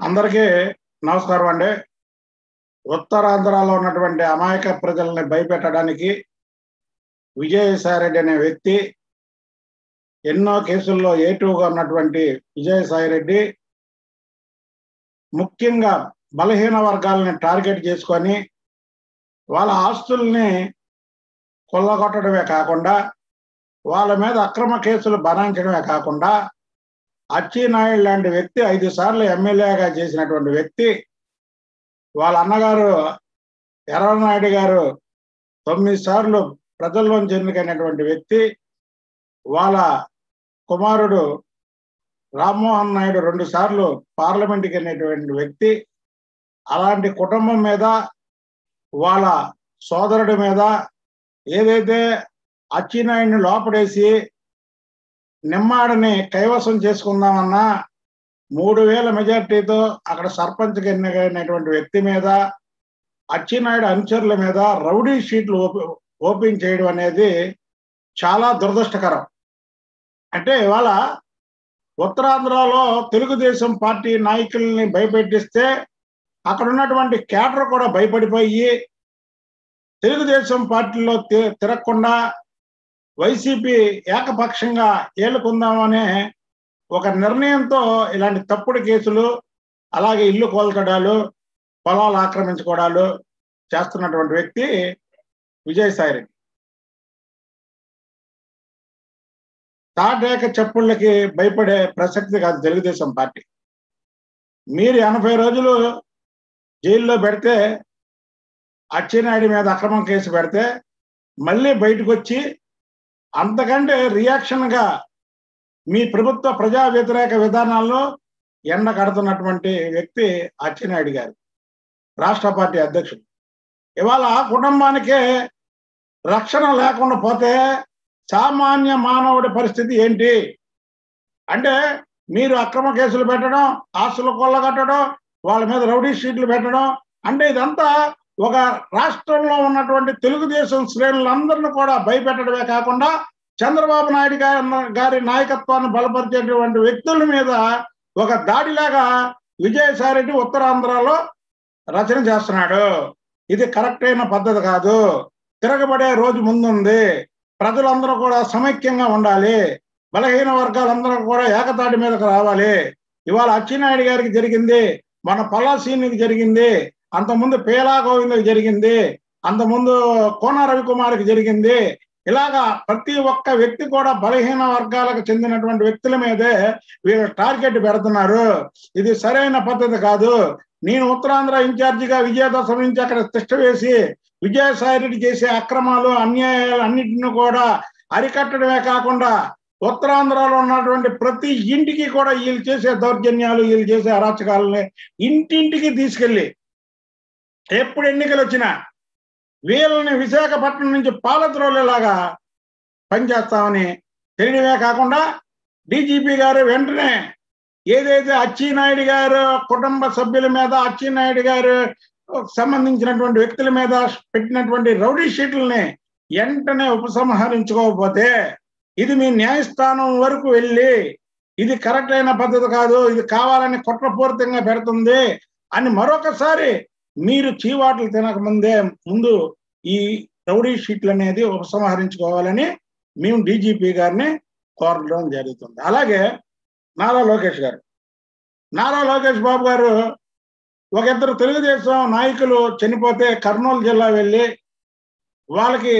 అందరికీ నమస్కారం అండి ఉత్తరాంధ్రలో ఉన్నటువంటి అమాయక ప్రజల్ని భయపెట్టడానికి విజయసాయిరెడ్డి అనే వ్యక్తి ఎన్నో కేసుల్లో ఏటుగా ఉన్నటువంటి విజయసాయిరెడ్డి ముఖ్యంగా బలహీన వర్గాలని టార్గెట్ చేసుకొని వాళ్ళ ఆస్తుల్ని కొల్లగొట్టడమే కాకుండా వాళ్ళ మీద అక్రమ కేసులు బనాయించడమే కాకుండా అచ్చినాయుడు లాంటి వ్యక్తి ఐదు సార్లు ఎమ్మెల్యేగా చేసినటువంటి వ్యక్తి వాళ్ళ అన్నగారు ఎర్రనాయుడు గారు తొమ్మిది సార్లు ప్రజల్లోంచి ఎన్నికైనటువంటి వ్యక్తి వాళ్ళ కుమారుడు రామ్మోహన్ నాయుడు రెండు సార్లు పార్లమెంట్కి వెళ్ళినటువంటి వ్యక్తి అలాంటి కుటుంబం మీద వాళ్ళ సోదరుడి మీద ఏదైతే అచ్చినాయుడిని లోపడేసి నిమ్మాడని కైవసం చేసుకుందామన్నా మూడు వేల మెజార్టీతో అక్కడ సర్పంచ్కి ఎన్నికైనటువంటి వ్యక్తి మీద అచ్చినాయుడు అనుచరుల మీద రౌడీ షీట్లు ఓపె- ఓపెన్ చేయడం అనేది చాలా దురదృష్టకరం అంటే ఇవాళ ఉత్తరాంధ్రలో తెలుగుదేశం పార్టీ నాయకుల్ని భయపెట్టిస్తే అక్కడ ఉన్నటువంటి కేడర్ కూడా భయపడిపోయి తెలుగుదేశం పార్టీలో తి- తిరగకుండా వైసీపీ ఏకపక్షంగా ఏలుకుందామనే ఒక నిర్ణయంతో ఇలాంటి తప్పుడు కేసులు అలాగే ఇల్లు కోల్చడాలు పొలాలు ఆక్రమించుకోవడాలు చేస్తున్నటువంటి వ్యక్తి విజయసాయిరెడ్డి తాటేక చెప్పుళ్ళకి భయపడే ప్రసక్తి కాదు తెలుగుదేశం పార్టీ మీరు ఎనభై రోజులు జైల్లో పెడితే అచ్చెన్నాయుడు మీద అక్రమం కేసు పెడితే మళ్ళీ బయటకు వచ్చి అంతకంటే రియాక్షన్ గా మీ ప్రభుత్వ ప్రజా వ్యతిరేక విధానాల్లో ఎండ కడుతున్నటువంటి వ్యక్తి అచ్చెన్నాయుడు గారు రాష్ట్ర పార్టీ అధ్యక్షుడు ఇవాళ కుటుంబానికే రక్షణ లేకుండా పోతే సామాన్య మానవుడి పరిస్థితి ఏంటి అంటే మీరు అక్రమ కేసులు పెట్టడం ఆస్తులు కొల్లగట్టడం వాళ్ళ మీద రౌడీ షీట్లు పెట్టడం అంటే ఇదంతా ఒక రాష్ట్రంలో ఉన్నటువంటి తెలుగుదేశం శ్రేణులందరిని కూడా భయపెట్టడమే కాకుండా చంద్రబాబు నాయుడు గారి గారి నాయకత్వాన్ని బలపరిచేటువంటి వ్యక్తుల మీద ఒక దాడిలాగా విజయసాయిరెడ్డి ఉత్తరాంధ్రలో రచన చేస్తున్నాడు ఇది కరెక్ట్ అయిన పద్ధతి కాదు తిరగబడే రోజు ముందుంది ప్రజలందరూ కూడా సమైక్యంగా ఉండాలి బలహీన వర్గాలందరూ కూడా ఏకతాటి మీదకు రావాలి ఇవాళ అచ్చెన్నాయుడు గారికి జరిగింది మన పలాసీనికి జరిగింది అంతకుముందు పేలా గోవిందకి జరిగింది అంతకుముందు కోన రవికుమార్కి జరిగింది ఇలాగా ప్రతి ఒక్క వ్యక్తి కూడా బలహీన వర్గాలకు చెందినటువంటి వ్యక్తుల మీదే వీళ్ళు టార్గెట్ పెడుతున్నారు ఇది సరైన పద్ధతి కాదు నేను ఉత్తరాంధ్ర ఇన్ఛార్జిగా విజయదశమి నుంచి అక్కడ తిష్ట వేసి విజయసాయిరెడ్డి చేసే అక్రమాలు అన్యాయాలు అన్నిటిని కూడా అరికట్టడమే కాకుండా ఉత్తరాంధ్రలో ఉన్నటువంటి ప్రతి ఇంటికి కూడా వీళ్ళు చేసే దౌర్జన్యాలు వీళ్ళు చేసే అరాచకాలని ఇంటింటికి తీసుకెళ్ళి ఎప్పుడు ఎన్నికలు వచ్చినా వీళ్ళని విశాఖపట్నం నుంచి పాలద్రోలేలాగా పనిచేస్తామని తెలియడమే కాకుండా డీజీపీ గారు వెంటనే ఏదైతే అచ్చెన్నాయుడు గారు కుటుంబ సభ్యుల మీద అచ్చెన్నాయుడు గారు సంబంధించినటువంటి వ్యక్తుల మీద పెట్టినటువంటి రౌడీ షీట్లని వెంటనే ఉపసంహరించుకోకపోతే ఇది మీ న్యాయస్థానం వరకు వెళ్ళి ఇది కరెక్ట్ అయిన పద్ధతి కాదు ఇది కావాలని కుట్రపూరితంగా పెడుతుంది అని మరొకసారి మీరు చీవాట్లు తినక ముందే ముందు ఈ రౌడీ షీట్లు అనేది ఉపసంహరించుకోవాలని మేము డీజీపీ గారిని కోరడం జరుగుతుంది అలాగే నారా లోకేష్ గారు నారా లోకేష్ బాబు గారు ఒక ఇద్దరు తెలుగుదేశం నాయకులు చనిపోతే కర్నూలు జిల్లా వెళ్ళి వాళ్ళకి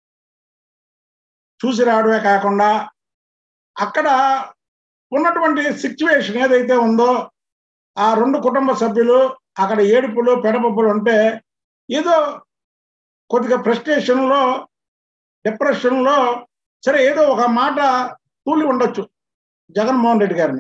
చూసి రావడమే కాకుండా అక్కడ ఉన్నటువంటి సిచ్యువేషన్ ఏదైతే ఉందో ఆ రెండు కుటుంబ సభ్యులు అక్కడ ఏడుపులు పెడపప్పులు ఉంటే ఏదో కొద్దిగా ఫ్రస్ట్రేషన్లో డిప్రెషన్లో సరే ఏదో ఒక మాట తూలి ఉండొచ్చు జగన్మోహన్ రెడ్డి గారిని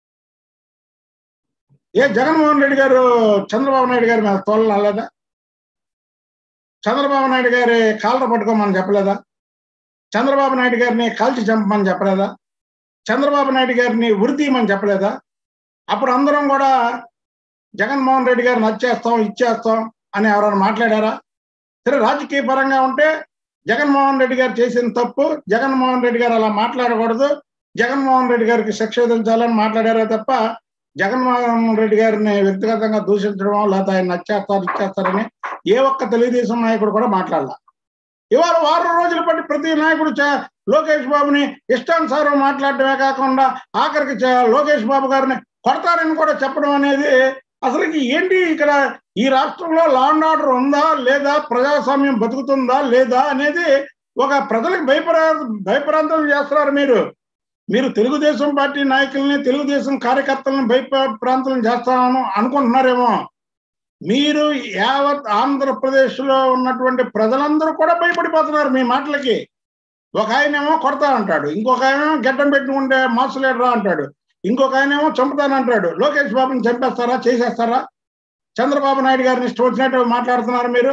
ఏ జగన్మోహన్ రెడ్డి గారు చంద్రబాబు నాయుడు గారి మీద తోలలేదా చంద్రబాబు నాయుడు గారి కాళ్ళ పట్టుకోమని చెప్పలేదా చంద్రబాబు నాయుడు గారిని కాల్చి చంపమని చెప్పలేదా చంద్రబాబు నాయుడు గారిని ఉరితీయమని చెప్పలేదా అప్పుడు అందరం కూడా జగన్మోహన్ రెడ్డి గారిని వచ్చేస్తాం ఇచ్చేస్తాం అని ఎవరైనా మాట్లాడారా సరే రాజకీయ పరంగా ఉంటే జగన్మోహన్ రెడ్డి గారు చేసిన తప్పు జగన్మోహన్ రెడ్డి గారు అలా మాట్లాడకూడదు జగన్మోహన్ రెడ్డి గారికి శిక్ష విధించాలని మాట్లాడారే తప్ప జగన్మోహన్ రెడ్డి గారిని వ్యక్తిగతంగా దూషించడం లేకపోతే ఆయన నచ్చేస్తారు ఇచ్చేస్తారని ఏ ఒక్క తెలుగుదేశం నాయకుడు కూడా మాట్లాడాల ఇవాళ వారం రోజులు బట్టి ప్రతి నాయకుడు చ- లోకేష్ బాబుని ఇష్టానుసారం మాట్లాడటమే కాకుండా ఆఖరికి చ- లోకేష్ బాబు గారిని కొడతారని కూడా చెప్పడం అనేది అసలుకి ఏంటి ఇక్కడ ఈ రాష్ట్రంలో లా అండ్ ఆర్డర్ ఉందా లేదా ప్రజాస్వామ్యం బతుకుతుందా లేదా అనేది ఒక ప్రజలకు భయపరా భయప్రాంతం చేస్తున్నారు మీరు మీరు తెలుగుదేశం పార్టీ నాయకుల్ని తెలుగుదేశం కార్యకర్తలను భయప్రాంతం చేస్తామని అనుకుంటున్నారేమో మీరు యావత్ ఆంధ్రప్రదేశ్ లో ఉన్నటువంటి ప్రజలందరూ కూడా భయపడిపోతున్నారు మీ మాటలకి ఒక ఆయనేమో కొడతా అంటాడు ఇంకొక ఆయన గడ్డం పెట్టుకుంటే మాసులేడరా అంటాడు ఇంకొక ఆయనేమో చంపుతానంటాడు లోకేష్ బాబుని చంపేస్తారా చేసేస్తారా చంద్రబాబు నాయుడు గారిని ఇష్టం వచ్చినట్టు మాట్లాడుతున్నారు మీరు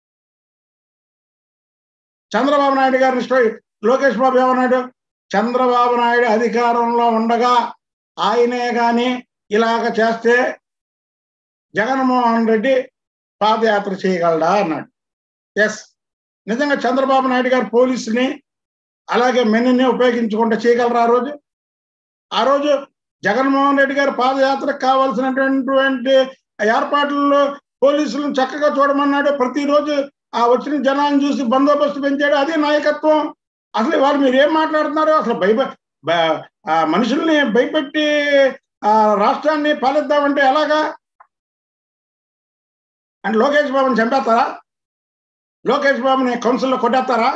చంద్రబాబు నాయుడు గారిని ఇష్టం లోకేష్ బాబు ఏమన్నాడు చంద్రబాబు నాయుడు అధికారంలో ఉండగా ఆయనే గాని ఇలాగ చేస్తే జగన్మోహన్ రెడ్డి పాదయాత్ర చేయగలడా అన్నాడు ఎస్ నిజంగా చంద్రబాబు నాయుడు గారు పోలీసుని అలాగే మెన్ని ఉపయోగించుకుంటే చేయగలరా ఆ రోజు ఆ రోజు జగన్మోహన్ రెడ్డి గారు పాదయాత్రకు కావాల్సినటువంటి ఏర్పాట్లలో పోలీసులను చక్కగా చూడమన్నాడు ప్రతిరోజు ఆ వచ్చిన జనాన్ని చూసి బందోబస్తు పెంచాడు అదే నాయకత్వం అసలు వాళ్ళు మీరు ఏం మాట్లాడుతున్నారు అసలు భయప బ- ఆ మనుషుల్ని భయపెట్టి ఆ రాష్ట్రాన్ని పాలిద్దామంటే ఎలాగా అంటే లోకేష్ బాబుని చంపేస్తారా లోకేష్ బాబుని కౌన్సిల్లో కొట్టేస్తారా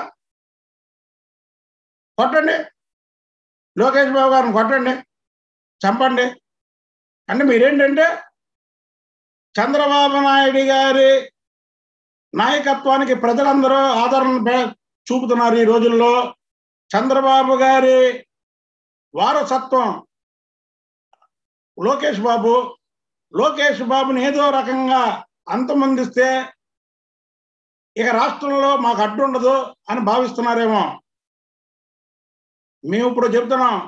కొట్టండి లోకేష్ బాబు గారిని కొట్టండి చంపండి అంటే మీరేంటంటే చంద్రబాబు నాయుడు గారి నాయకత్వానికి ప్రజలందరూ ఆదరణ పె- చూపుతున్నారు ఈ రోజుల్లో చంద్రబాబు గారి వారసత్వం లోకేష్ బాబు లోకేష్ బాబుని ఏదో రకంగా అంతమొందిస్తే ఇక రాష్ట్రంలో మాకు అడ్డు ఉండదు అని భావిస్తున్నారేమో మేము ఇప్పుడు చెప్తున్నాం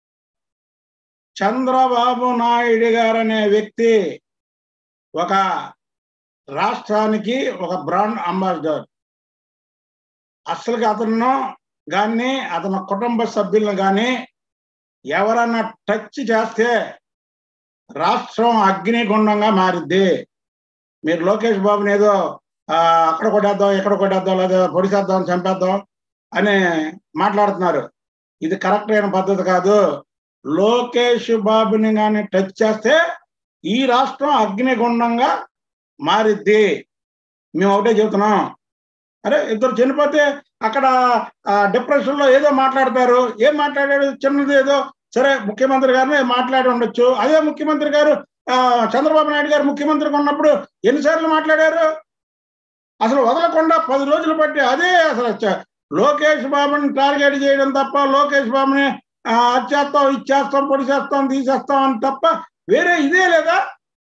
చంద్రబాబు నాయుడు గారు అనే వ్యక్తి ఒక రాష్ట్రానికి ఒక బ్రాండ్ అంబాసిడర్ అసలుకి అతను కానీ అతని కుటుంబ సభ్యులను కానీ ఎవరన్నా టచ్ చేస్తే రాష్ట్రం అగ్నిగుండంగా మారిద్ది మీరు లోకేష్ బాబుని ఏదో ఆ, అక్కడ కొట్టేద్దాం ఇక్కడ కొట్టేద్దాం లేదా పొడిసేద్దాం చంపేద్దాం అని మాట్లాడుతున్నారు ఇది కరెక్ట్ అయిన పద్ధతి కాదు లోకేష్ బాబుని కానీ టచ్ చేస్తే ఈ రాష్ట్రం అగ్నిగుండంగా మారిద్ది మేము ఒకటే చెబుతున్నాం అరే ఇద్దరు చనిపోతే అక్కడ డిప్రెషన్ లో ఏదో మాట్లాడతారు ఏం మాట్లాడాడు చిన్నది ఏదో సరే ముఖ్యమంత్రి గారిని మాట్లాడి ఉండొచ్చు అదే ముఖ్యమంత్రి గారు ఆ, చంద్రబాబు నాయుడు గారు ముఖ్యమంత్రిగా ఉన్నప్పుడు ఎన్నిసార్లు మాట్లాడారు అసలు వదలకుండా పది రోజులు బట్టి అదే అసలు చ- లోకేష్ బాబుని టార్గెట్ చేయడం తప్ప లోకేష్ బాబుని ఆ, అది చేస్తాం ఇది చేస్తాం పొడి చేస్తాం తీసేస్తాం అని తప్ప వేరే ఇదే లేదా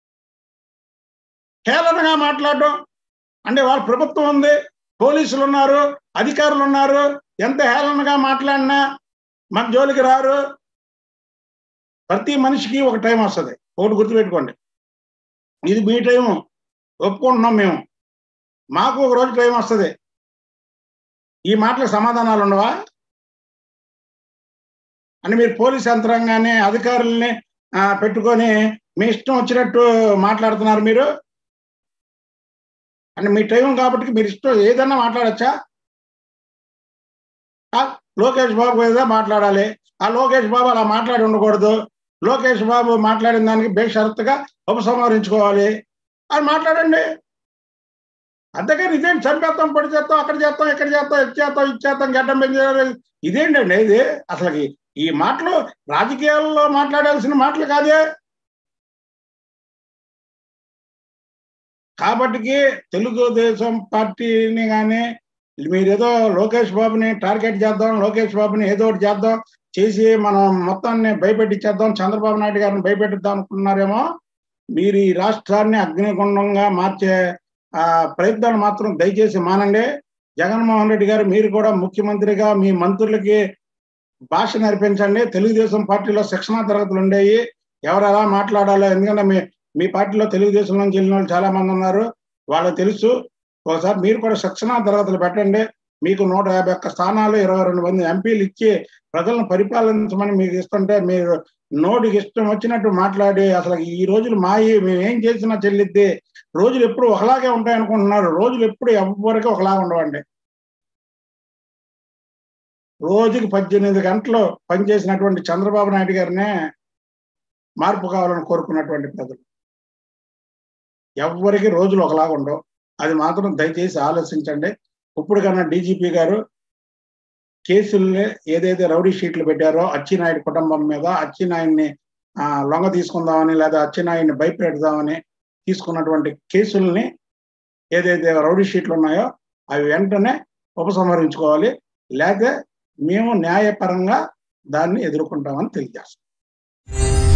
హేళనగా మాట్లాడడం అంటే వాళ్ళ ప్రభుత్వం ఉంది పోలీసులు ఉన్నారు అధికారులు ఉన్నారు ఎంత హేళనగా మాట్లాడినా మన జోలికి రారు ప్రతి మనిషికి ఒక టైం వస్తుంది ఒకటి గుర్తుపెట్టుకోండి ఇది మీ టైము ఒప్పుకుంటున్నాం మేము మాకు ఒక రోజు టైం వస్తుంది ఈ మాటలకు సమాధానాలు ఉండవా అంటే మీరు పోలీస్ యంత్రాంగాన్ని అధికారుల్ని ఆ, పెట్టుకొని మీ ఇష్టం వచ్చినట్టు మాట్లాడుతున్నారు మీరు అంటే మీ టైం కాబట్టి మీరు ఇష్టం ఏదన్నా మాట్లాడచ్చా ఆ, లోకేష్ బాబు ఏదో మాట్లాడాలి ఆ లోకేష్ బాబు అలా మాట్లాడి ఉండకూడదు లోకేష్ బాబు మాట్లాడిన దానికి బేషరత్తుగా ఉపసంహరించుకోవాలి అని మాట్లాడండి అంతేకాని ఇదేం చంపేస్తాం పొడి చేస్తాం అక్కడ చేస్తాం ఇక్కడ చేస్తాం ఇది చేస్తాం ఇది చేస్తాం గడ్డం పెంచారు ఇదేంటండి ఇది అసలు ఈ మాటలు రాజకీయాల్లో మాట్లాడాల్సిన మాటలు కాదే కాబట్టికి తెలుగుదేశం పార్టీని కానీ మీరేదో లోకేష్ బాబుని టార్గెట్ చేద్దాం లోకేష్ బాబుని ఏదో ఒకటి చేద్దాం చేసి మనం మొత్తాన్ని భయపెట్టించేద్దాం చంద్రబాబు నాయుడు గారిని భయపెట్టిద్దాం అనుకున్నారేమో మీరు ఈ రాష్ట్రాన్ని అగ్నిగుండంగా మార్చే ఆ ప్రయత్నాలు మాత్రం దయచేసి మానండి జగన్మోహన్ రెడ్డి గారు మీరు కూడా ముఖ్యమంత్రిగా మీ మంత్రులకి భాష నేర్పించండి తెలుగుదేశం పార్టీలో శిక్షణా తరగతులు ఉండేవి ఎవరు ఎలా మాట్లాడాలో ఎందుకంటే మీ మీ పార్టీలో తెలుగుదేశం నుంచి వెళ్ళిన వాళ్ళు చాలా మంది ఉన్నారు వాళ్ళకి తెలుసు ఒకసారి మీరు కూడా శిక్షణా తరగతులు పెట్టండి మీకు నూట యాభై ఒక్క స్థానాలు ఇరవై రెండు మంది ఎంపీలు ఇచ్చి ప్రజలను పరిపాలించమని మీకు ఇస్తుంటే మీరు నోటికి ఇష్టం వచ్చినట్టు మాట్లాడి అసలు ఈ రోజులు మాయి మేము ఏం చేసినా చెల్లిద్ది రోజులు ఎప్పుడు ఒకలాగే ఉంటాయి అనుకుంటున్నారు రోజులు ఎప్పుడు ఎవరికి ఒకలాగా ఉండవండి రోజుకి పద్దెనిమిది గంటలు పనిచేసినటువంటి చంద్రబాబు నాయుడు గారినే మార్పు కావాలని కోరుకున్నటువంటి ప్రజలు ఎవరికి రోజులు ఒకలాగా ఉండవు అది మాత్రం దయచేసి ఆలోచించండి ఇప్పుడు కన్నా డీజీపీ గారు కేసుల్ని ఏదైతే రౌడీ షీట్లు పెట్టారో అచ్చినాయుడు కుటుంబం మీద అచ్చినాయుడిని ఆ, లొంగ తీసుకుందామని లేదా అచ్చినాయుడిని భయపెడదామని తీసుకున్నటువంటి కేసుల్ని ఏదైతే రౌడీ షీట్లు ఉన్నాయో అవి వెంటనే ఉపసంహరించుకోవాలి లేకపోతే మేము న్యాయపరంగా దాన్ని ఎదుర్కొంటామని తెలియజేస్తాం